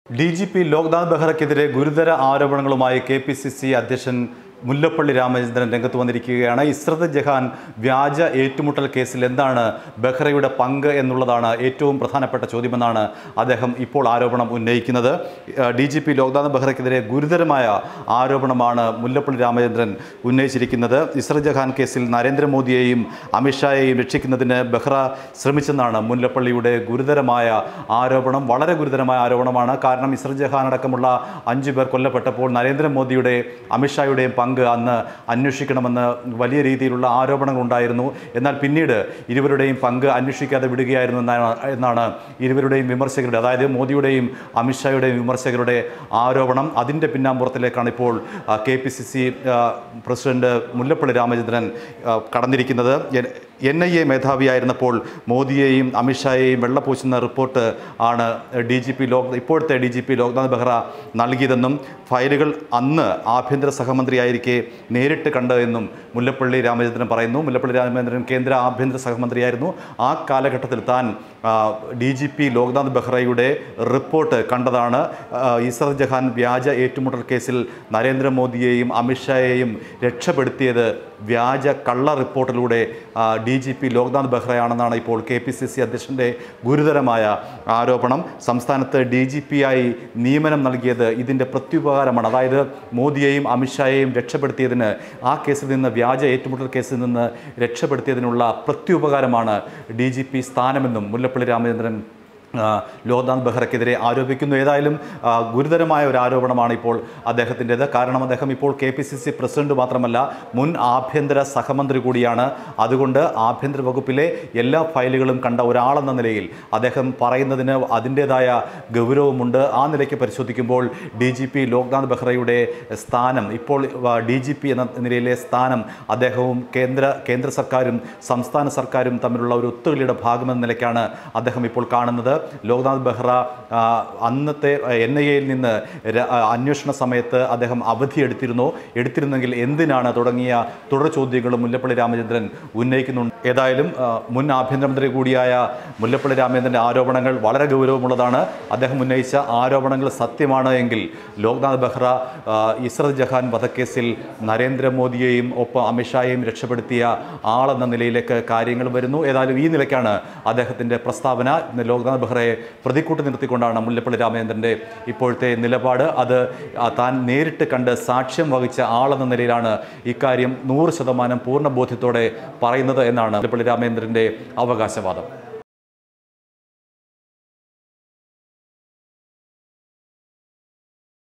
D G P Loknath ബെഹ്റയ്ക്കെതിരെ ഗുരുതര ആരോപണങ്ങളുമായി കെ പി സി സി അധ്യക്ഷൻ മുല്ലപ്പള്ളി രാമചന്ദ്രൻ രംഗത്ത് വന്നിരിക്കുകയാണ് ഇസ്രത് ജഹാൻ വ്യാജ ഏറ്റുമുട്ടൽ കേസിൽ എന്താണ് ബെഹ്റയുടെ പങ്ക് എന്നുള്ളതാണ് ഏറ്റവും പ്രധാനപ്പെട്ട ചോദ്യമെന്നാണ് അദ്ദേഹം ഇപ്പോൾ ആരോപണം ഉന്നയിക്കുന്നത് ഡി ജി പി ലോക്നാഥ് ബെഹ്റയ്ക്കെതിരെ ഗുരുതരമായ ആരോപണമാണ് മുല്ലപ്പള്ളി രാമചന്ദ്രൻ ഉന്നയിച്ചിരിക്കുന്നത് ഇസ്രത് ജഹാൻ കേസിൽ നരേന്ദ്രമോദിയെയും അമിത്ഷായെയും രക്ഷിക്കുന്നതിന് ബെഹ്റ ശ്രമിച്ചെന്നാണ് മുല്ലപ്പള്ളിയുടെ ഗുരുതരമായ ആരോപണം വളരെ ഗുരുതരമായ ആരോപണമാണ് കാരണം ഇസ്രത് ജഹാൻ അടക്കമുള്ള അഞ്ചു പേർ കൊല്ലപ്പെട്ടപ്പോൾ നരേന്ദ്രമോദിയുടെ അമിത്ഷായുടെയും പങ്ക് അന്ന് അന്വേഷിക്കണമെന്ന് വലിയ രീതിയിലുള്ള ആരോപണങ്ങൾ ഉണ്ടായിരുന്നു എന്നാൽ പിന്നീട് ഇരുവരുടെയും പങ്ക് അന്വേഷിക്കാതെ വിടുകയായിരുന്നു എന്നാണ് എന്നാണ് ഇരുവരുടെയും വിമർശകരുടെ അതായത് മോദിയുടെയും അമിത്ഷായുടെയും വിമർശകരുടെ ആരോപണം അതിൻ്റെ പിന്നാമ്പുറത്തിലേക്കാണ് ഇപ്പോൾ K P C C president Mullappally Ramachandran ആ, കടന്നിരിക്കുന്നത് എൻ- എൻ ഐ എ മേധാവിയായിരുന്നപ്പോൾ മോദിയെയും അമിത്ഷായെയും വെള്ളപൂശുന്ന റിപ്പോർട്ട് ആണ് ഡി ജി പി ലോക് ഇപ്പോഴത്തെ D G P Loknath Behera നൽകിയതെന്നും ഫയലുകൾ അന്ന് ആഭ്യന്തര സഹമന്ത്രിയായിരിക്കെ നേരിട്ട് കണ്ടതെന്നും മുല്ലപ്പള്ളി രാമചന്ദ്രൻ പറയുന്നു മുല്ലപ്പള്ളി രാമചന്ദ്രൻ കേന്ദ്ര ആഭ്യന്തര സഹമന്ത്രിയായിരുന്നു ആ കാലഘട്ടത്തിൽ താൻ ഡി ജി പി ലോക്നാഥ് ബെഹ്റയുടെ റിപ്പോർട്ട് കണ്ടതാണ് ആ, ഇസ്രത് ജഹാൻ വ്യാജ ഏറ്റുമുട്ടൽ കേസിൽ നരേന്ദ്രമോദിയെയും അമിത്ഷായെയും രക്ഷപ്പെടുത്തിയത് വ്യാജ കള്ള റിപ്പോർട്ടിലൂടെ ഡി ജി പി ലോക്നാഥ് ബെഹ്റയാണെന്നാണ് ഇപ്പോൾ കെ പി സി സി അധ്യക്ഷൻ്റെ ഗുരുതരമായ ആരോപണം സംസ്ഥാനത്ത് ഡി ജി പി ആയി നിയമനം നൽകിയത് ഇതിൻ്റെ പ്രത്യുപകാരമാണ് അതായത് മോദിയെയും അമിത്ഷായെയും രക്ഷപ്പെടുത്തിയതിന് ആ കേസിൽ നിന്ന് വ്യാജ ഏറ്റുമുട്ടൽ കേസിൽ നിന്ന് രക്ഷപ്പെടുത്തിയതിനുള്ള പ്രത്യുപകാരമാണ് ഡി ജി പി സ്ഥാനമെന്നും മുല്ലപ്പള്ളി രാമചന്ദ്രൻ ആ, ലോക്നാഥ് ബെഹ്റയ്ക്കെതിരെ ആരോപിക്കുന്നു ഏതായാലും ആ, ഗുരുതരമായ ഒരു ആരോപണമാണ് ഇപ്പോൾ അദ്ദേഹത്തിൻ്റെത് കാരണം അദ്ദേഹം ഇപ്പോൾ K P C C president മാത്രമല്ല മുൻ ആഭ്യന്തര സഹമന്ത്രി കൂടിയാണ് അതുകൊണ്ട് ആഭ്യന്തര വകുപ്പിലെ എല്ലാ ഫയലുകളും കണ്ട ഒരാളെന്ന നിലയിൽ അദ്ദേഹം പറയുന്നതിന് അതിൻ്റേതായ ഗൗരവമുണ്ട് ആ നിലയ്ക്ക് പരിശോധിക്കുമ്പോൾ ഡി ജി പി ലോക്നാഥ് ബെഹ്റയുടെ സ്ഥാനം ഇപ്പോൾ ഡി ജി പി എന്ന നിലയിലെ സ്ഥാനം അദ്ദേഹവും കേന്ദ്ര കേന്ദ്ര സർക്കാരും സംസ്ഥാന സർക്കാരും തമ്മിലുള്ള ഒരു ഒത്തുകളിയുടെ ഭാഗമെന്ന നിലയ്ക്കാണ് അദ്ദേഹം ഇപ്പോൾ കാണുന്നത് ലോക്നാഥ് ബെഹ്റ ആ, അന്നത്തെ എൻ ഐ എയിൽ നിന്ന് ര- ആ, അന്വേഷണ സമയത്ത് അദ്ദേഹം അവധി എടുത്തിരുന്നു എടുത്തിരുന്നെങ്കിൽ എന്തിനാണ് തുടങ്ങിയ തുടർ ചോദ്യങ്ങളും മുല്ലപ്പള്ളി രാമചന്ദ്രൻ ഉന്നയിക്കുന്നുണ്ട് ഏതായാലും ആ, മുൻ ആഭ്യന്തരമന്ത്രി കൂടിയായ മുല്ലപ്പള്ളി രാമചന്ദ്രൻ്റെ ആരോപണങ്ങൾ വളരെ ഗൗരവമുള്ളതാണ് അദ്ദേഹം ഉന്നയിച്ച ആരോപണങ്ങൾ സത്യമാണ് എങ്കിൽ ലോക്നാഥ് ബെഹ്റ ആ, ഇസ്രത് ജഹാൻ വധക്കേസിൽ നരേന്ദ്രമോദിയെയും ഒപ്പം അമിത്ഷായെയും രക്ഷപ്പെടുത്തിയ ആളെന്ന നിലയിലേക്ക് കാര്യങ്ങൾ വരുന്നു ഏതായാലും ഈ നിലയ്ക്കാണ് അദ്ദേഹത്തിൻ്റെ പ്രസ്താവന ഇന്ന് ലോക്നാഥ് ബെഹ്റയെ പ്രതിക്കൂട്ട് നിർത്തിക്കൊണ്ടാണ് മുല്ലപ്പള്ളി രാമചന്ദ്രൻ്റെ ഇപ്പോഴത്തെ നിലപാട് അത് ആ, താൻ നേരിട്ട് കണ്ട് സാക്ഷ്യം വഹിച്ച ആളെന്ന നിലയിലാണ് ഇക്കാര്യം നൂറ് ശതമാനം പൂർണ്ണ ബോധ്യത്തോടെ പറയുന്നത് എന്നാണ് മുല്ലപ്പള്ളി രാമചന്ദ്രൻ്റെ അവകാശവാദം